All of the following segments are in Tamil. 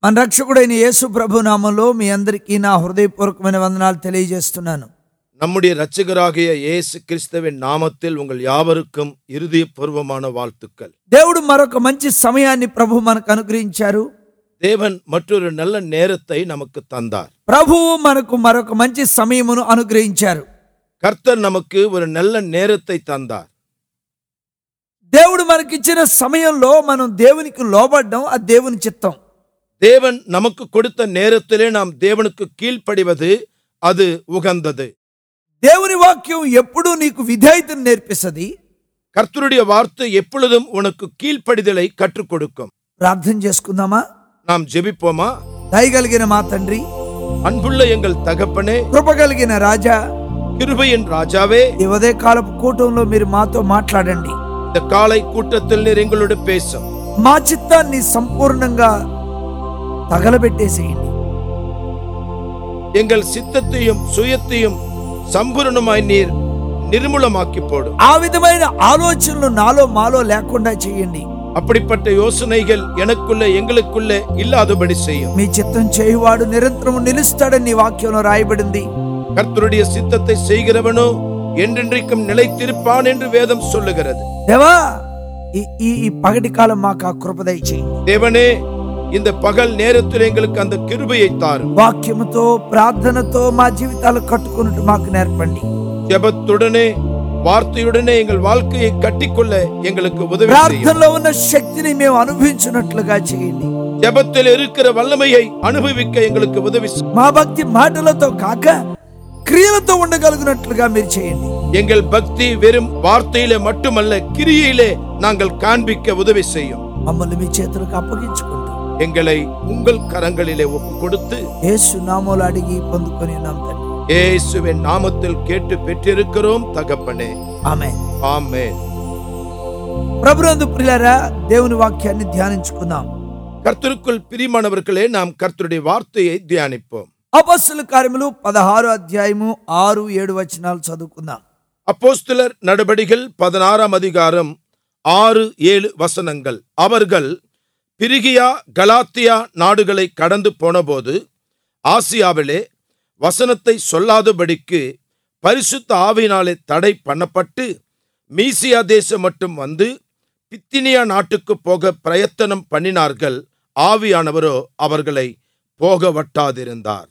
మన రక్షకుడైన యేసు ప్రభు నామంలో మీ అందరికీ నా హృదయపూర్వకమైన వందనాలు తెలియజేస్తున్నాను நம்முடைய இரட்சகராகிய இயேசு கிறிஸ்துவின் நாமத்தில் உங்கள் யாவருக்கும் இருதயபூர்வமான வாழ்த்துக்கள் దేవుడు మరొక మంచి సమయాన్ని ప్రభు మనకు అనుగ్రహించారు தேவன் மற்றொரு நல்ல நேரத்தை நமக்கு தந்தார் ప్రభువు మనకు మరొక మంచి సమయమును అనుగ్రహించారు கர்த்தர் நமக்கு ஒரு நல்ல நேரத்தை தந்தார் దేవుడు మనకిచ్చిన సమయంలో మనం దేవునికి లోబడ్డం అది దేవుని చిత్తం தேவன் நமக்கு கொடுத்த நேரத்திலே நாம் தேவனுக்கு கீழ்ப்படிவது அது உகந்தது దేవుని వాక్యం ఎప్పుడూ నీకు విధేయతను నేర్పిస్తుంది கர்த்தருடைய வார்த்தை எப்பொழுதும் உனக்கு கீழ்ப்படிதலை கற்றுக் கொடுக்கும் ప్రార్థన చేసుకుందామా நாம் ஜெபிப்போமா దయగలిగిన మా తండ్రి அன்புள்ள எங்கள் தகப்பனே కృప కలిగిన రాజా கிருபையின் ராஜாவே ఈ ఉదయకాలపు కూటంలో మీరు మాతో మాట్లాడండి இந்த காலை கூட்டத்தில் நீர் எங்களோடு பேசும் మా చిత్తాన్ని సంపూర్ణంగా తగలబెట్టేసేయండి எங்கள் சித்தத்தையும் சுயத்தையும் சம்பூர்ணமாய் நீர் நிர்மூலமாக்கி போடும் ఆ విధమైన ఆలోచనలు నాలో మాలో లేకుండా చేయండి அப்படிப்பட்ட யோசனைகள் எனக்குள்ள எங்களுக்குள்ள இல்லாதபடி செய்யும் మీ చిత్తం చేయువాడు నిరంతరం నిలుస్తాడని నీ వాక్యంలో రాయబడింది கர்த்தருடைய சித்தத்தை செய்கிறவனோ என்றென்றைக்கும் நிலைத்திருப்பான் என்று வேதம் சொல்லுகிறது దేవా ఈ ఈ ఈ పగటి కాలం మాకు ఆ కృపదయ చేయండి தேவனே இந்த பகல் நேரத்தில் எங்களுக்கு அந்த கிருபையை தாரும் వాక్యముతో ప్రార్థనతో మా జీవితాలు కట్టుకున్నట్టు మాకు నేర్పండి ஜெபத்துடனே வார்த்தையுடனே எங்கள் வாழ்க்கையை கட்டிக்கொள்ள எங்களுக்கு உதவி செய்யும் ప్రార్థనలో ఉన్న శక్తిని మేము అనుభవించినట్లుగా చేయండి ஜெபத்தில் இருக்கிற வல்லமையை அனுபவிக்க எங்களுக்கு உதவி செய்யும். మా భక్తి మాటలతో కాక క్రియలతో ఉండగలిగినట్లుగా మీరు చేయండి எங்கள் பக்தி வெறும் வார்த்தையிலே மட்டுமல்ல கிரியையிலே நாங்கள் காண்பிக்க உதவி செய்யும் మమ్మల్ని మీ చేతులకు అప్పగించుకుంటూ எங்களை உங்கள் கரங்களிலே ஒப்பு கொடுத்து యేసు నామూలు అడిగి పొందుకొని ఉన్నాం తండ్రి இயேசுவின் நாமத்தில் கேட்டு பெற்றிருக்கிறோம் தகப்பனே ఆమె ஆமென் ప్రభునందు ప్రియులారా దేవుని వాక్యాన్ని ధ్యానించుకుందాం கர்த்தருக்குள் பிரிமானவர்களே நாம் கர்த்தருடைய வார்த்தையை தியானிப்போம் అపస్సుల కార్యములు పదహారు అధ్యాయము ఆరు ఏడు వచనాలు చదువుకుందాం அப்போஸ்தலர் நடபடிகள் பதினாறாம் அதிகாரம் ஆறு ஏழு வசனங்கள் அவர்கள் பிரிகியா கலாத்தியா நாடுகளை கடந்து போனபோது ஆசியாவிலே வசனத்தை சொல்லாதபடிக்கு பரிசுத்த ஆவியினாலே தடை பண்ணப்பட்டு மீசியா தேசம் மட்டும் வந்து பித்தினியா நாட்டுக்கு போக பிரயத்தனம் பண்ணினார்கள் ஆவியானவரோ அவர்களை போக வட்டாதிருந்தார்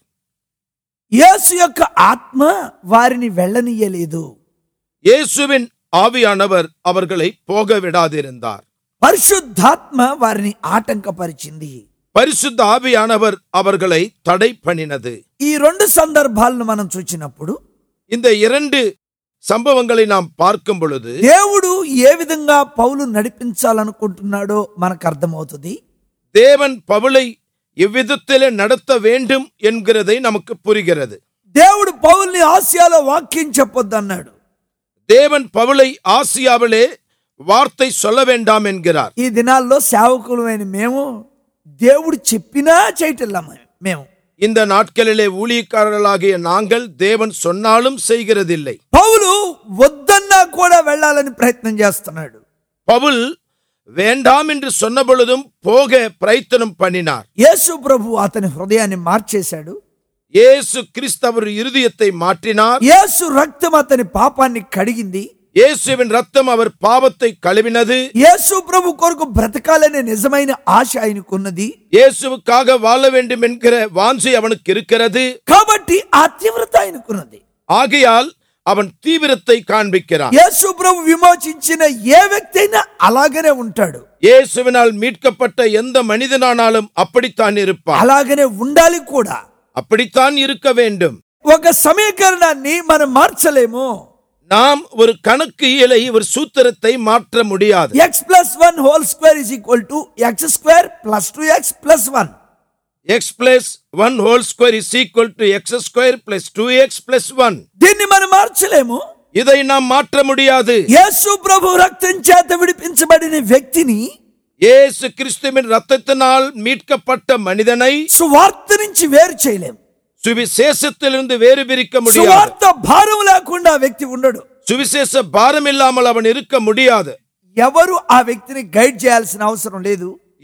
యేసు యొక్క ఆత్మ వారిని వెళ్ళనీయలేదు இயேசுவின் ஆவியானவர் அவர்களை போக விடாதிருந்தார் పరిశుద్ధాత్మ వారిని ఆటంకపరిచింది பரிசுத்த ஆவியானவர் அவர்களை தடை பண்ணினது ఈ రెండు సందర్భాలను మనం చూచినప్పుడు இந்த இரண்டு சம்பவங்களை நாம் பார்க்கும் பொழுது దేవుడు ఏ విధంగా పౌలు నడిపించాలనుకుంటున్నాడో మనకు అర్థమవుతుంది தேவன் பவுலை எவ்விதத்திலே நடத்த வேண்டும் என்கிறதை நமக்கு புரிகிறது దేవుడు పౌల్ని ఆసియాలో వాక్యం చెప్పొద్దన్నాడు தேவன் பவுலை ஆசியாவிலே வார்த்தை சொல்ல வேண்டாம் என்கிறார் ఈ దినాల్లో సేవకులమైన మేము దేవుడు చెప్పినా చేయటం మేము இந்த நாட்களிலே ஊழியக்காரர்களாகிய நாங்கள் தேவன் சொன்னாலும் செய்கிறதில்லை పౌలు వద్దన్నా కూడా వెళ్ళాలని ప్రయత్నం చేస్తున్నాడు பவுல் வேண்டாம் என்று சொன்ன பொழுதும் போக பிரயத்தனம் பண்ணினார் యేసు ప్రభు అతని హృదయాన్ని మార్చేశాడు இயேசு கிறிஸ்தவர் இருதயத்தை மாற்றினார் యేసు రక్తం అతని పాపాన్ని కడిగింది இயேசுவின் ரத்தம் அவர் பாவத்தை கழுவினது యేసు ప్రభు కొరకు బ్రతకాలనే నిజమైన ఆశ ఆయనకున్నది இயேசுவுக்காக வாழ வேண்டும் என்கிற வாஞ்சை அவனுக்கு இருக்கிறது కాబట్టి ఆ తీవ్రత ఆయనకున్నది ஆகையால் அவன் தீவிரத்தை காண்பிக்கிறான் యేసు ప్రభు విమోచించిన ఏ వ్యక్తి అయినా అలాగనే ఉంటాడు இயேசுவினால் மீட்கப்பட்ட எந்த மனிதனானாலும் அப்படித்தான் இருப்பான் అలాగనే ఉండాలి కూడా அப்படித்தான் இருக்க வேண்டும் ఒక సమీకరణాన్ని మనం మార్చలేము நாம் ஒரு கணக்கு இயலை ஒரு சூத்திரத்தை மாற்ற முடியாது x plus one whole square is equal to x square plus two x plus one x plus one whole square is equal to x square plus two x plus one దీన్ని మనం మార్చలేము இதை நாம் மாற்ற முடியாது యేసు ప్రభు రక్తం చేత విడిపించబడిన వ్యక్తిని இயேசு கிறிஸ்துவின் ரத்தத்தினால் மீட்கப்பட்ட மனிதனை సువార్త నుంచి వేరు చేయలేము சுவிசேஷத்திலிருந்து வேறு பிரிக்க முடியாது సువార్త భారం లేకుండా ఆ వ్యక్తి ఉండడు சுவிசேஷ பாரம் இல்லாமல் அவன் இருக்க முடியாது ఎవరు ఆ వ్యక్తిని గైడ్ చేయాల్సిన అవసరం లేదు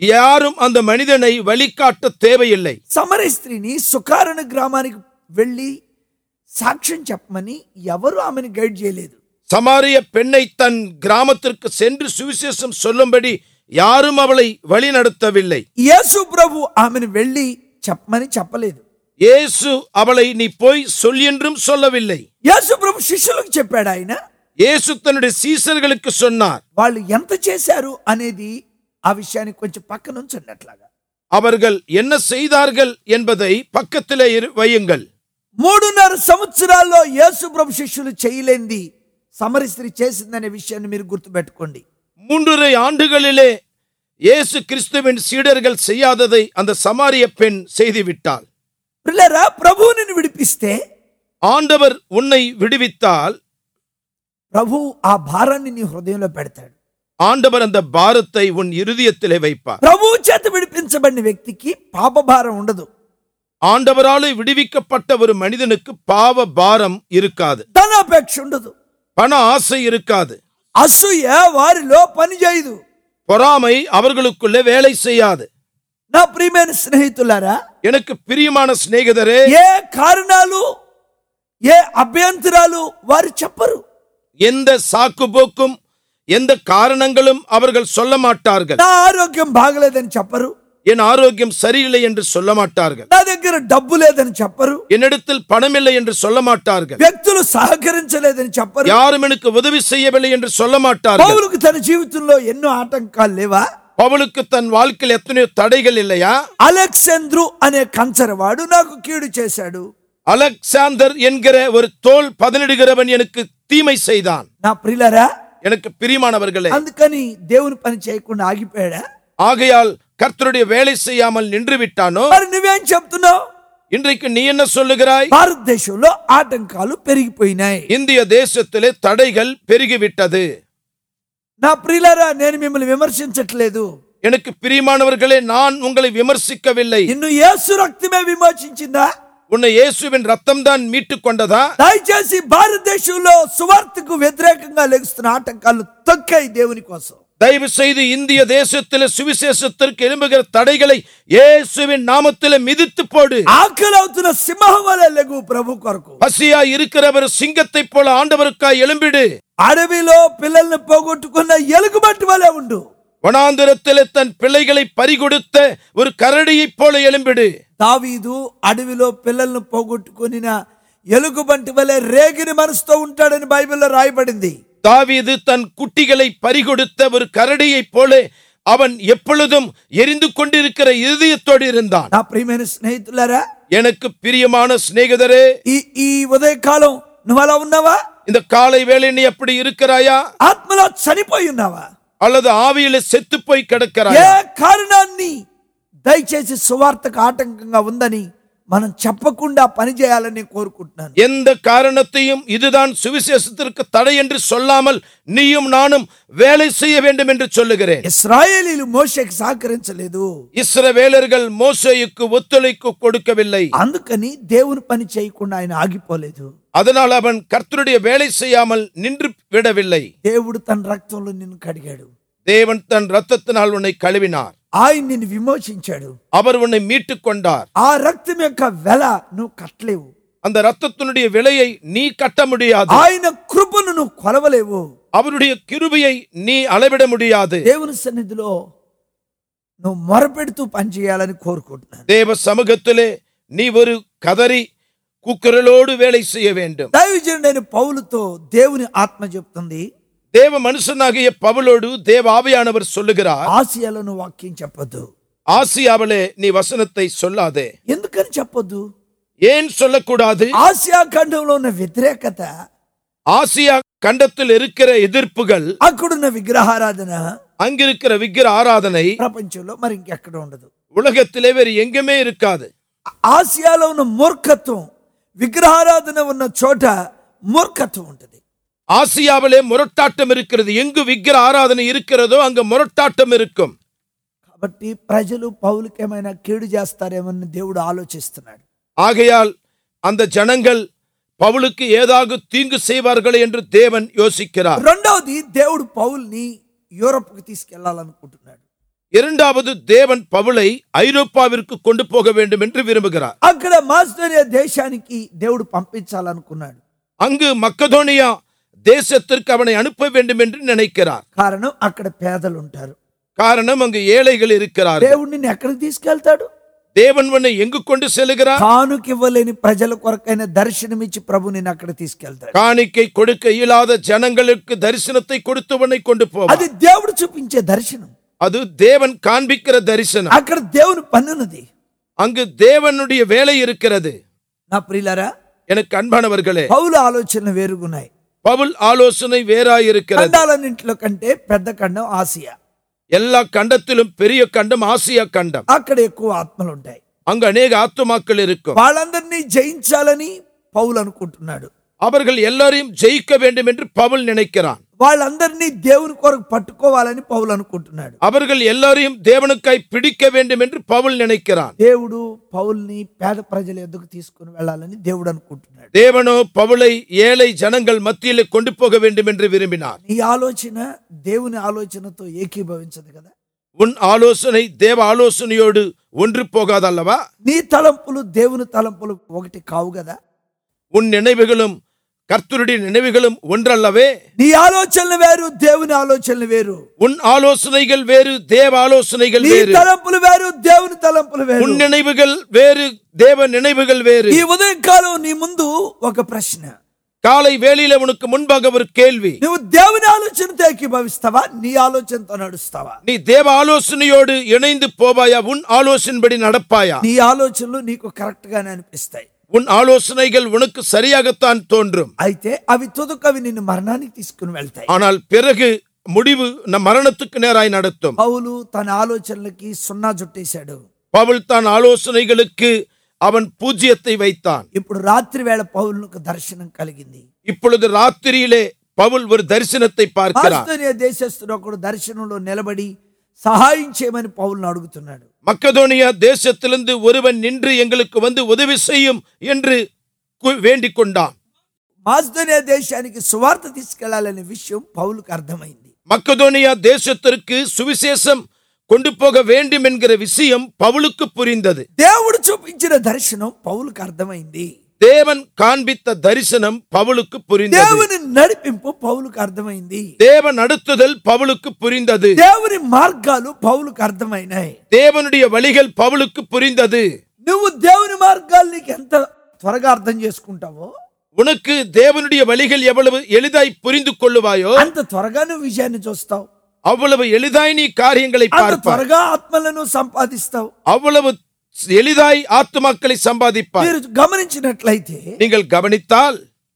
யாரும் அந்த மனிதனை வழிகாட்ட தேவையில்லை సమర స్త్రీని సుకారణ గ్రామానికి వెళ్ళి సాక్ష్యం చెప్పమని ఎవరు ఆమెను గైడ్ చేయలేదు சமாரிய பெண்ணை தன் கிராமத்திற்கு சென்று சுவிசேஷம் சொல்லும்படி யாரும் அவளை வழிநடத்தவில்லை యేసు ప్రభు ఆమెను వెళ్ళి చెప్పమని చెప్పలేదు இயேசு அவளை நீ போய் சொல் என்றும் சொல்லவில்லை యేసు ప్రభు శిష్యులకు చెప్పాడు ఆయన இயேசு தன்னுடைய சீசர்களுக்கு சொன்னார் వాళ్ళు ఎంత చేశారు అనేది ఆ విషయాన్ని కొంచెం పక్కన ఉంచండి அவர்கள் என்ன செய்தார்கள் என்பதை பக்கத்திலே இரு- வையுங்கள் మూడున్నర సంవత్సరాల్లో యేసు ప్రభు శిష్యులు చేయలేంది సమర స్త్రీ చేసిందనే విషయాన్ని మీరు గుర్తుపెట్టుకోండి மூன்றரை ஆண்டுகளிலே இயேசு கிறிஸ்துவின் சீடர்கள் செய்யாததை அந்த சமாரிய பெண் செய்துவிட்டாள் పిల్లరా ప్రభువు నిన్ను విడిపిస్తే ஆண்டவர் உன்னை விடுவித்தால் ప్రభు ఆ భారాన్ని నీ హృదయంలో పెడతాడు ஆண்டவர் அந்த பாரத்தை உன் இருதயத்திலே வைப்பார் ప్రభువు చేత విడిపించబడిన వ్యక్తికి పాప భారం ఉండదు ஆண்டவராலே விடுவிக்கப்பட்ட ஒரு மனிதனுக்கு பாவ பாரம் இருக்காது ధనాపేక్ష ఉండదు பண ஆசை இருக்காது అసూయ వారిలో పని చేయదు பொறாமை அவர்களுக்குள்ளே வேலை செய்யாது నా ప్రియమైన స్నేహితులారా எனக்கு பிரியமான சிநேகிதரே ఏ కారణాలు ఏ అభ్యంతరాలు వారు చెప్పరు எந்த சாக்கு போக்கும் எந்த காரணங்களும் அவர்கள் சொல்ல மாட்டார்கள் నా ఆరోగ్యం బాగలేదని చెప్పరు என் ஆரோக்கியம் சரியில்லை என்று சொல்ல மாட்டார்கள் నా దగ్గర డబ్బు లేదని చెప్పరు என்னிடத்தில் பணமில்லை என்று சொல்ல மாட்டார்கள் వ్యక్తులు సహకరించలేదని చెప్పరు யாரும் எனக்கு உதவி செய்யவில்லை என்று சொல்ல மாட்டார்கள் పౌలుకు తన జీవితంలో ఎన్నో ఆటంకాలు లేవా பவுலுக்கு தன் வாழ்க்கையில் எத்தனையோ தடைகள் இல்லையா అలెక్సాంద్రు అనే కంచరవాడు నాకు కీడు చేశాడు அலெக்சாந்தர் என்கிற ஒரு தோல் பதனிடுகிறவன் எனக்கு தீமை செய்தான் నా ప్రియులరా எனக்கு பிரியமானவர்களே అందుకని దేవుని పని చేయకుండా ఆగిపోయాడా ஆகையால் கர்த்தருடைய வேலை செய்யாமல் நின்று விட்டானோ మరి నువ్వేం చెప్తున్నావు இன்றைக்கு நீ என்ன சொல்லுகிறாய் భారతదేశంలో ఆటంకాలు పెరిగిపోయినాయి இந்திய தேசத்திலே தடைகள் பெருகிவிட்டது నా ప్రియులరా నేను మిమ్మల్ని విమర్శించట్లేదు எனக்கு பிரியமானவர்களே நான் உங்களை விமர்சிக்கவில்லை నిన్ను యేసు రక్తమే విమోచించిందా உன்னை இயேசுவின் ரத்தம் தான் மீட்டுக் கொண்டதா దయచేసి భారతదేశంలో సువార్తకు వ్యతిరేకంగా లెగుస్తున్న ఆటంకాలు తొక్కాయి దేవుని కోసం தயவு செய்து இந்திய தேசத்திலே சுவிசேஷத்திற்கு எழும்புகிற தடைகளை இயேசுவின் நாமத்திலே மிதித்து போடு ఆకలి అవుతున్న సింహం వలె లెగు ప్రభు కొరకు பசியா இருக்கிறவர் சிங்கத்தைப் போல ஆண்டவருக்காய் எழும்பிடு అడవిలో పిల్లల్ని పోగొట్టుకున్న ఎలుగుబట్టి వలె ఉండు வனாந்திரத்திலே தன் பிள்ளைகளை பறிகொடுத்த ஒரு கரடியைப் போல எழும்பிடு దావీదు అడవిలో పిల్లల్ని పోగొట్టుకుని ఎలుగుబంటి వలె రేగిని మనసుతో ఉంటాడని బైబిల్లో రాయబడింది தாவீது தன் குட்டிகளை பறிகொடுத்த ஒரு கரடியைப் போல அவன் எப்பொழுதும் எரிந்து கொண்டிருக்கிற இருதயத்தோடு இருந்தான் నా ప్రియమైన స్నేహితులారా எனக்கு பிரியமான சிநேகிதரே ఈ ఈ ఉదయకాలం నువ్వు అలా ఉన్నావా இந்த காலை வேளை நீ அப்படி இருக்கிறாயா ఆత్మలో చనిపోయి ఉన్నావా அல்லது ஆவியில செத்து போய் ఏ கிடக்கிறாயா కారణాన్ని దయచేసి సువార్తకు ఆటంకంగా ఉందని మనం చెప్పకుండా పని చేయాలని కోరుకుంటున్నాను எந்த காரணத்தையும் இதுதான் சுவிசேஷத்திற்கு தடை என்று சொல்லாமல் நீயும் நானும் வேலை செய்ய வேண்டும் என்று சொல்லுகிறேன் ఇస్రాయేలీలు మోషకి సహకరించలేదు இஸ்ரவேலர்கள் மோசேயுக்கு ஒத்துழைப்பு கொடுக்கவில்லை అందుకని దేవుని పని చేయకుండా ఆయన ఆగిపోలేదు அதனால் அவன் கர்த்தருடைய வேலை செய்யாமல் நின்று விடவில்லை దేవుడు తన రక్తంలో నిన్ను కడిగాడు தேவன் தன் ரத்தத்தினால் உன்னை கழுவினார் ఆయన నిన్ను విమోచించాడు அவர் உன்னை மீட்டுக் கொண்டார் ఆ రక్తం యొక్క వెల నువ్వు కట్టలేవు அந்த ரத்தத்தினுடைய விலையை நீ கட்ட முடியாது ఆయన కృపను నువ్వు కొలవలేవు அவருடைய கிருபையை நீ அளவிட முடியாது దేవుని సన్నిధిలో నువ్వు మొరపెడుతూ పనిచేయాలని కోరుకుంటున్నాను தேவ சமூகத்திலே நீ ஒரு கதறி கூக்குரலோடு வேலை செய்ய வேண்டும் దైవజనుడైన పౌలుతో దేవుని ఆత్మ చెప్తుంది தேவ மனுஷனாகிய பவுலோடு தேவ ஆவியானவர் சொல்லுகிறார் ఆసియాలో నువ్వు వాక్యం చెప్పొద్దు ஆசியாவிலே நீ வசனத்தை சொல்லாதே ఎందుకని చెప్పొద్దు ஏன் சொல்லக்கூடாது ఆసియా ఖండంలో ఉన్న వ్యతిరేకత ஆசியா கண்டத்தில் இருக்கிற எதிர்ப்புகள் అక్కడున్న విగ్రహారాధన அங்கிருக்கிற விக்கிர ஆராதனை ప్రపంచంలో మరి ఇంకెక్కడ ఉండదు உலகத்திலே வேறு எங்குமே இருக்காது ఆసియాలో ఉన్న మూర్ఖత్వం విగ్రహారాధన ఉన్న చోట మూర్ఖత్వం ఉంటుంది ஆசியாவிலே முரட்டாட்டம் இருக்கிறது எங்கு விக்கிர ஆராதனை இருக்கிறதோ அங்கு முரட்டாட்டம் இருக்கும் కాబట్టి ప్రజలు పౌలకి ఏమైనా కీడు చేస్తారేమని దేవుడు ఆలోచిస్తున్నాడు ஆகையால் அந்த ஜனங்கள் பவுலுக்கு ஏதாவது தீங்கு செய்வார்களே என்று தேவன் யோசிக்கிறார் రెండవది దేవుడు పౌల్ని యూరప్కి తీసుకెళ్లాలనుకుంటున్నాడు இரண்டாவது தேவன் பவுலை ஐரோப்பாவிற்கு கொண்டு போக வேண்டும் என்று விரும்புகிறார் అక్కడ మాస్టోనియా దేశానికి దేవుడు పంపించాలనుకున్నాడు அங்கு மக்கதோனியா தேசத்திற்கு அவனை அனுப்ப வேண்டும் என்று நினைக்கிறார் కారణం అక్కడ పేదలు ఉంటారు காரணம் அங்கு ஏழைகள் இருக்கிறார் దేవుడు నిన్ను ఎక్కడికి తీసుకెళ్తాడు தேவன் உன்னை எங்கு கொண்டு செல்கிறார் కానుకివ్వలేని ప్రజల కొరకైన దర్శనమిచ్చి ప్రభు నిన్ను అక్కడ తీసుకెళ్తాడు காணிக்கை கொடுக்க இயலாத ஜனங்களுக்கு தரிசனத்தை கொடுத்து உன்னை கொண்டு போவார் అది దేవుడు చూపించే దర్శనం அது தேவன் காண்பிக்கிற தரிசனம் అక్కడ దేవుని పన్నున్నది அங்கு தேவனுடைய வேலை இருக்கிறது నా ప్రియులరా எனக்கு அன்பானவர்களே పౌలు ఆలోచనలు వేరుగున్నాయి பவுல் ஆலோசனை வேறாயிருக்கிறது ఖండాలన్నింటిలో కంటే పెద్ద ఖండం ఆసియా எல்லா கண்டத்திலும் பெரிய கண்டம் ஆசியா கண்டம் అక్కడ ఎక్కువ ఆత్మలు ఉంటాయి அங்கு அநேக ஆத்துமாக்கள் இருக்கும் వాళ్ళందరినీ జయించాలని పౌలు అనుకుంటున్నాడు அவர்கள் எல்லாரையும் ஜெயிக்க வேண்டும் என்று பவுல் நினைக்கிறான் వాళ్ళందరినీ దేవుని కొరకు పట్టుకోవాలని పౌలు అనుకుంటున్నాడు அவர்கள் எல்லாரையும் தேவனுக்காய் பிடிக்க வேண்டும் என்று பவுல் நினைக்கிறான் దేవుడు పౌల్ని పేద ప్రజల ఎద్దుకు తీసుకుని వెళ్ళాలని దేవుడు అనుకుంటున్నాడు தேவனோ பவுலை ஏழை ஜனங்கள் மத்தியிலே கொண்டு போக வேண்டும் என்று விரும்பினார் నీ ఆలోచన దేవుని ఆలోచనతో ఏకీభవించదు కదా உன் ஆலோசனை தேவ ஆலோசனையோடு ஒன்று போகாதல்லவா నీ తలంపులు దేవుని తలంపులు ఒకటి కావు కదా உன் நினைவுகளும் கர்த்தருடைய நினைவுகளும் ஒன்றல்லவே నీ ఆలోచనలు వేరు దేవుని ఆలోచనలు వేరు உன் ஆலோசனைகள் வேறு தேவ ஆலோசனைகள் నీ வேறு తలంపులు వేరు దేవుని తలంపులు వేరు உன் நினைவுகள் வேறு தேவ நினைவுகள் வேறு ఈ ఉదయకాలం నీ ముందు ఒక ప్రశ్న காலை வேளையில உனக்கு முன்பாக ஒரு கேள்வி నువ్వు దేవుని ఆలోచనతో ఏకీభవిస్తావా నీ ఆలోచనతో నడుస్తావా நீ தேவ ஆலோசனையோடு இணைந்து போவாயா உன் ஆலோசனைபடி நடப்பாயா నీ ఆలోచనలు నీకు కరెక్ట్ గానే అనిపిస్తాయి உன் ஆலோசனைகள் உனக்கு சரியாகத்தான் தோன்றும் అయితే అవి తుదకు అవి నిన్ను మరణానికి తీసుకుని వెళ్తాయి ஆனால் பிறகு முடிவு நம் மரணத்துக்கு நேராய் நடத்தும் పౌలు తన ఆలోచనలకి సున్నా జుట్టేశాడు பவுல் தான் ஆலோசனைகளுக்கு அவன் பூஜ்யத்தை வைத்தான் ఇప్పుడు రాత్రి వేళ పౌలుకు దర్శనం కలిగింది இப்பொழுது ராத்திரியிலே பவுல் ஒரு தரிசனத்தை பார்க்கிறார் ఆస్తోనియా దేశస్తుడు ఒకడు దర్శనంలో నిలబడి సహాయం చేయమని పౌలను అడుగుతున్నాడు மக்கதோனியா தேசத்திலிருந்து ஒருவன் நின்று எங்களுக்கு வந்து உதவி செய்யும் என்று கு- வேண்டிக் கொண்டான் మాస్దోనియా దేశానికి సువార్త తీసుకెళ్లాలనే విషయం పౌలుకు అర్థమైంది மக்கதோனியா தேசத்திற்கு சுவிசேஷம் கொண்டு போக வேண்டும் என்கிற விஷயம் பவுலுக்கு புரிந்தது దేవుడు చూపించిన దర్శనం పౌలుకు అర్థమైంది தேவன் காண்பித்த தரிசனம் பவுலுக்கு புரிந்தது దేవుని నడిపింపు పౌలుకు అర్థమైంది தேவ நடத்துதல் பவுலுக்கு புரிந்தது దేవుని మార్గాలు పౌలుకు అర్థమైనాయి தேவனுடைய வழிகள் பவுலுக்கு புரிந்தது నువ్వు దేవుని మార్గాలు నీకు ఎంత త్వరగా అర్థం చేసుకుంటావో உனக்கு தேவனுடைய வழிகள் எவ்வளவு எளிதாய் புரிந்து கொள்ளுவாயோ అంత త్వరగా నువ్వు విజయాన్ని చూస్తావు அவ்வளவு எளிதாய் நீ காரியங்களை అంత பார்ப்பாய் త్వరగా ఆత్మలను సంపాదిస్తావు அவ்வளவு எளிதாய் ஆத்துமாக்களை சம்பாதிப்பாய் మీరు గమనించినట్లయితే நீங்கள் கவனித்தால்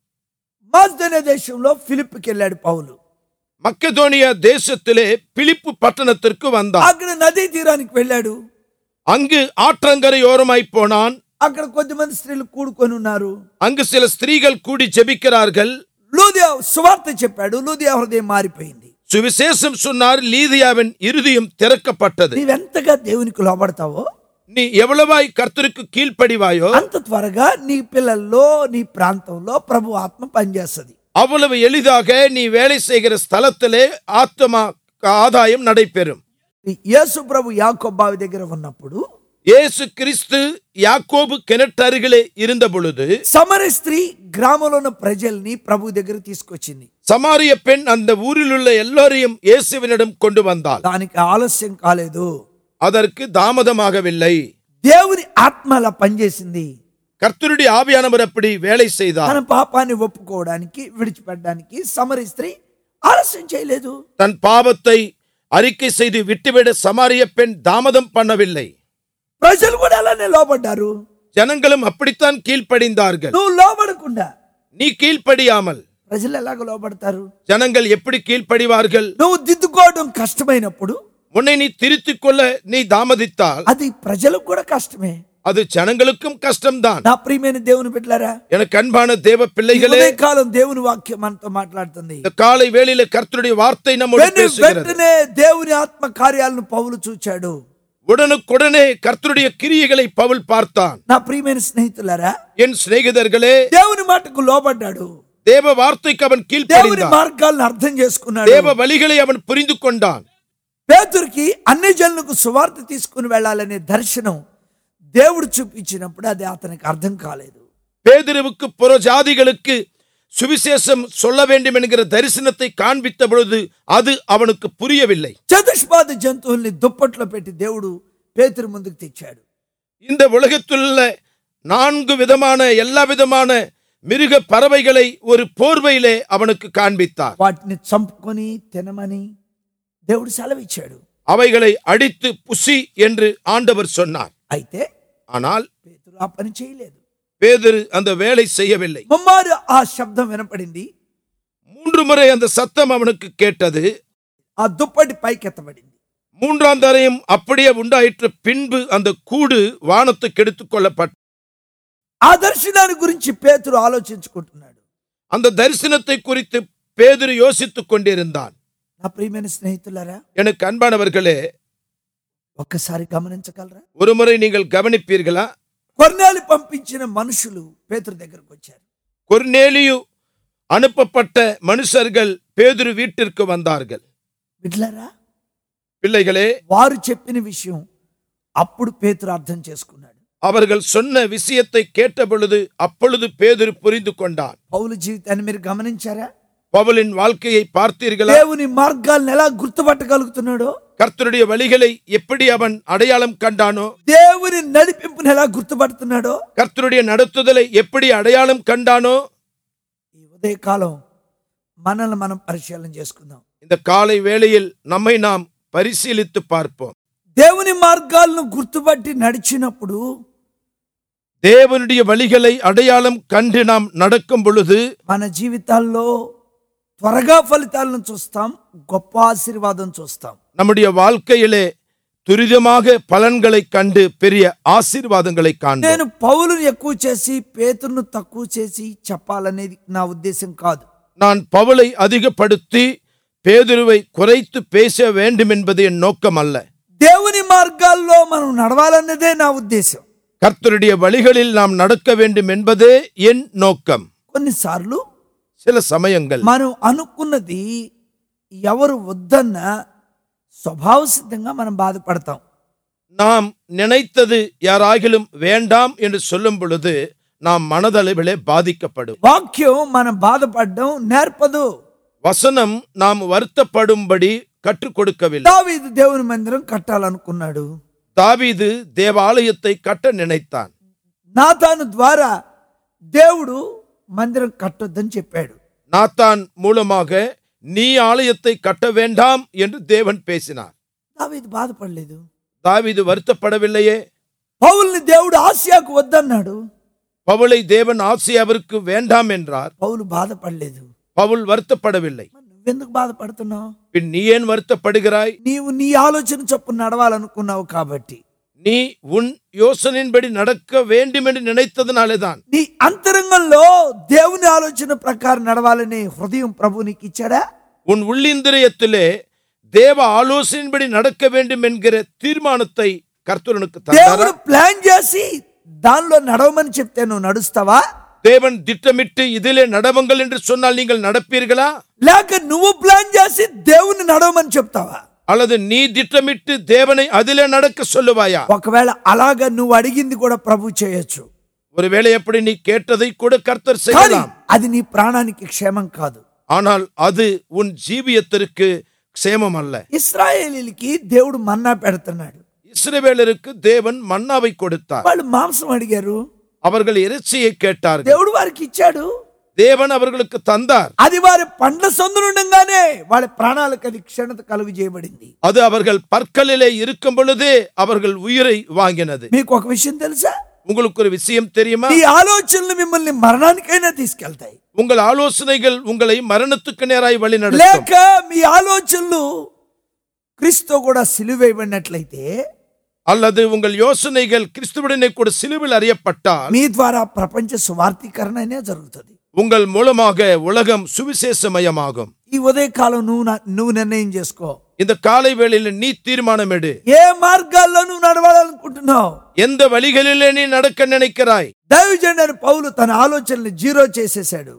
మాస్దోనియా దేశంలో ఫిలిప్కి వెళ్ళాడు పౌలు மக்கதோனியா தேசத்திலே பிலிப்பு பட்டணத்திற்கு வந்தான் అక్కడ నదీ తీరానికి వెళ్ళాడు அங்கு ஆற்றங்கரையோரமாய் போனான் అక్కడ కొద్దిమంది స్త్రీలు కూడుకొని ఉన్నారు அங்கு சில ஸ்திரீகள் கூடி ஜெபிக்கிறார்கள் లూదియా సువార్త చెప్పాడు లూదియా హృదయం మారిపోయింది சுவிசேஷம் சொன்னார் லீதியாவின் இருதயம் திறக்கப்பட்டது నీవెంతగా దేవునికి లోబడతావో நீ எவ்வளவாய் கர்த்தருக்கு கீழ்ப்படிவாயோ అంత త్వరగా నీ పిల్లల్లో నీ ప్రాంతంలో ప్రభు ఆత్మ పనిచేస్తుంది அவ்வளவு எளிதாக நீ வேலை செய்கிற ஸ்தலத்திலே ஆத்மா ஆதாயம் நடைபெறும் యేసు ప్రభు యాకోబావి దగ్గర ఉన్నప్పుడు இயேசு கிறிஸ்து யாக்கோபு கிணற்றருகிலே இருந்த பொழுது సమర స్త్రీ గ్రామంలో ఉన్న ప్రజల్ని ప్రభు దగ్గర తీసుకొచ్చింది சமாரிய பெண் அந்த ஊரில் உள்ள எல்லோரையும் இயேசுவினிடம் கொண்டு வந்தாள் దానికి ఆలస్యం కాలేదు அதற்கு தாமதமாகவில்லை దేవుని ఆత్మ అలా పనిచేసింది கர்த்தருடைய ஆவியானவர் அப்படி வேலை செய்தார் తన పాపాన్ని ఒప్పుకోవడానికి విడిచిపెట్టడానికి సమరి స్త్రీ ఆలస్యం చేయలేదు தன் பாவத்தை அறிக்கை செய்து விட்டுவிட சமாரிய பெண் தாமதம் பண்ணவில்லை ప్రజలు కూడా అలానే లోబడ్డారు ஜனங்களும் அப்படித்தான் கீழ்ப்படிந்தார்கள் నువ్వు లోబడకుండా நீ கீழ்ப்படியாமல் ప్రజలు ఎలాగ లోబడతారు ஜனங்கள் எப்படி கீழ்ப்படிவார்கள் నువ్వు దిద్దుకోవడం కష్టమైనప్పుడు உன்னை நீ திருத்திக் கொள்ள நீ தாமதித்தால் అది ప్రజలకు కూడా కష్టమే அது ஜனங்களுக்கும் கஷ்டம்தான் నా ప్రియమైన దేవుని బిడ్డలారా எனக்கு అన్பான தேவ பிள்ளைகளே కాలం దేవుని వాక్యం మనతో మాట్లాడుతుంది இந்த காலை வேளையில கர்த்தருடைய வார்த்தை நம்மோடு వెను- பேசுகிறது వెంటనే దేవుని ఆత్మ కార్యాలను పౌలు చూచాడు உடனுக்குடனே கர்த்தருடைய கிரியைகளை பவுல் பார்த்தான் నా ప్రియమైన స్నేహితులారా என் சிநேகிதர்களே దేవుని మాటకు లోబడ్డాడు தேவ வார்த்தைக்கு அவன் దేవుని கீழ்ப்படிந்தான் మార్గాలను అర్థం చేసుకున్నాడు தேவ வழிகளை அவன் புரிந்து கொண்டான் పేతురికి అన్ని జనులకు సువార్త తీసుకుని వెళ్ళాలనే దర్శనం దేవుడు చూపించినప్పుడు అది అతనికి అర్థం కాలేదు பேதுருவுக்கு புற ஜாதிகளுக்கு சுவிசேஷம் சொல்ல வேண்டும் என்கிற தரிசனத்தை காண்பித்த பொழுது அது அவனுக்கு புரியவில்லை చతుష్పాద జంతువుల్ని దుప్పట్లో పెట్టి దేవుడు పేతురు ముందుకు తెచ్చాడు இந்த உலகத்திலுள்ள நான்கு விதமான எல்லா விதமான மிருக பறவைகளை ஒரு போர்வையிலே அவனுக்கு காண்பித்தார் వాటిని చంపుకొని తినమని దేవుడు సెలవిచ్చాడు அவைகளை அடித்து புசி என்று ஆண்டவர் சொன்னார் అయితే ஆனால் పేతురు ఆ పని చేయలేదు பேதுரு அந்த வேலை செய்யவில்லை ముమ్మారు ఆ శబ్దం వినపడింది மூன்று முறை அந்த சத்தம் அவனுக்கு கேட்டது ఆ దుప్పటి పైకెత్తబడింది மூன்றாம் தரையும் அப்படியே உண்டாயிற்று பின்பு அந்த கூடு வானத்துக்கு எடுத்துக் கொள்ளப்பட்ட ఆ దర్శనాన్ని గురించి పేతురు ఆలోచించుకుంటున్నాడు அந்த தரிசனத்தை குறித்து பேதுரு யோசித்துக் கொண்டிருந்தான் నా ప్రియమైన స్నేహితులారా எனக்கு அன்பானவர்களே ఒక్కసారి గమనించగలరా ஒருமுறை நீங்கள் கவனிப்பீர்களா కొన్నేళ్ళు పంపించిన మనుషులు పేతురు దగ్గరకు వచ్చారు கொர்நேலியு அனுப்பப்பட்ட மனுஷர்கள் பேதுரு வீட்டிற்கு வந்தார்கள் బిడ్లారా பிள்ளைகளே వారు చెప్పిన విషయం అప్పుడు పేతురు అర్థం చేసుకున్నాడు அவர்கள் சொன்ன விஷயத்தை கேட்ட பொழுது அப்பொழுது பேதுரு புரிந்து கொண்டான் పౌలు జీవితాన్ని మీరు గమనించారా பவுலின் வாழ்க்கையை பார்த்தீர்களா దేవుని మార్గాలను ఎలా గుర్తుపట్టగలుగుతున్నాడో கர்த்தருடைய வழிகளை எப்படி அவன் அடையாளம் கண்டானோ దేవుని నడిపింపుని ఎలా గుర్తుపడుతున్నాడో கர்த்தருடைய நடத்துதலை எப்படி அடையாளம் கண்டானோ ఈ ఉదయకాలం మనల్ని మనం పరిశీలన చేసుకుందాం இந்த காலை வேளையில் நம்மை நாம் பரிசீலித்து பார்ப்போம் దేవుని మార్గాలను గుర్తుపట్టి నడిచినప్పుడు தேவனுடைய வழிகளை அடையாளம் கண்டு நாம் நடக்கும் பொழுது మన జీవితాల్లో త్వరగా ఫలితాలను చూస్తాం గొప్ప ఆశీర్వాదం చూస్తాం நம்முடைய வாழ்க்கையிலே துரிதமாக பலன்களை கண்டு பெரிய ஆசீர்வாதங்களை காண்போம் నేను పౌలుని ఎక్కువ చేసి పేతురును తక్కువ చేసి చెప్పాలనేది నా ఉద్దేశం కాదు நான் பவுலை அதிகப்படுத்தி பேதுருவை குறைத்து பேச வேண்டும் என்பது என் நோக்கம் அல்ல దేవుని మార్గాల్లో మనం నడవాలన్నదే నా ఉద్దేశం கர்த்தருடைய வழிகளில் நாம் நடக்க வேண்டும் என்பதே என் நோக்கம் కొన్నిసార్లు சில சமயங்கள் మనం అనుకున్నది ఎవరు వద్దన్న స్వభావ సిద్ధంగా మనం బాధపడతాం நாம் நினைத்தது யாராகிலும் வேண்டாம் என்று சொல்லும் பொழுது நாம் மனதளவிலே பாதிக்கப்படும் వాక్యం మనం బాధపడడం నేర్పదు வசனம் நாம் வருத்தப்படும்படி கற்றுக் கொடுக்கவில்லை దావీదు దేవుని మందిరం కట్టాలనుకున్నాడు தாவீது தேவாலயத்தை கட்ட நினைத்தான் నాతాను ద్వారా దేవుడు మందిరం కట్టొద్దని చెప్పాడు நாத்தான் மூலமாக நீ ஆலயத்தை கட்ட வேண்டாம் என்று தேவன் பேசினார் దావీదు బాధపడలేదు தாவீது வருத்தப்படவில்லையே పౌల్ని దేవుడు ఆసియాకు వద్దన్నాడు பவுலை தேவன் ஆசியாவிற்கு வேண்டாம் என்றார் పౌలు బాధపడలేదు பவுல் வருத்தப்படவில்லை మరి నువ్వెందుకు బాధపడుతున్నావు பின் நீ ஏன் வருத்தப்படுகிறாய் నీవు నీ ఆలోచన చొప్పున నడవాలనుకున్నావు కాబట్టి நீ உன் யோசனையின்படி நடக்க வேண்டும் என்று நினைத்ததுனாலே தான் నీ అంతరంగంలో దేవుని ఆలోచన ప్రకారం నడవాలని హృదయం ప్రభు నీకు ఇచ్చాడా உன் உள்ளிந்திரியத்திலே தேவ ஆலோசனையின்படி நடக்க வேண்டும் என்கிற தீர்மானத்தை கர்த்தரனுக்கு దేవుడు தந்தாரா ప్లాన్ చేసి దానిలో నడవమని చెప్తే నువ్వు నడుస్తావా தேவன் திட்டமிட்டு இதிலே நடவுங்கள் என்று சொன்னால் நீங்கள் நடப்பீர்களா లేక నువ్వు ప్లాన్ చేసి దేవుని నడవమని చెప్తావా அல்லது நீ திட்டமிட்டு தேவனை அதிலே நடக்க சொல்லுவாயா ఒకవేళ అలాగ నువ్వు అడిగింది కూడా ప్రభు చేయొచ్చు ஒருவேளை எப்படி நீ கேட்டதை கூட கர்த்தர் కానీ செய்யலாம் అది నీ ప్రాణానికి క్షేమం కాదు ஆனால் அது உன் ஜீவியத்திற்கு க்ஷேமம் அல்ல ఇస్రాయేలీలకి దేవుడు మన్నా పెడుతున్నాడు இஸ்ரவேலருக்கு தேவன் மன்னாவை கொடுத்தார் వాళ్ళు మాంసం అడిగారు அவர்கள் இறைச்சியை கேட்டார்கள் దేవుడు వారికి ఇచ్చాడు தேவன் அவர்களுக்கு தந்தார் అది వారి పండ్ల సందులుండగానే వాళ్ళ ప్రాణాలకు అది క్షణత కలుగు చేయబడింది அது அவர்கள் பற்களிலே இருக்கும் பொழுதே அவர்கள் உயிரை வாங்கினது మీకు ఒక విషయం తెలుసా உங்களுக்கு ஒரு விஷயம் தெரியுமா ఈ ఆలోచనలు మిమ్మల్ని మరణానికైనా తీసుకెళ్తాయి உங்கள் ஆலோசனைகள் உங்களை மரணத்துக்கு நேராய் வழி நடத்தும் లేక మీ ఆలోచనలు క్రీస్తు కూడా సిలువేయబడినట్లయితే அல்லது உங்கள் யோசனைகள் கிறிஸ்துவுடனே கூட சிலுவில் அறியப்பட்டால் మీ ద్వారా ప్రపంచ సువార్థీకరణ అనే జరుగుతుంది உங்கள் மூலமாக உலகம் சுவிசேஷமயமாகும் ఈ ఉదయకాలం నువ్వు నా- నువ్వు నిర్ణయం చేసుకో இந்த காலை வேளையில நீ தீர்மானம் எடு ఏ మార్గాల్లో నువ్వు నడవాలనుకుంటున్నావు எந்த வழிகளிலே நீ நடக்க நினைக்கிறாய் దైవజనుడైన పౌలు తన ఆలోచనల్ని జీరో చేసేశాడు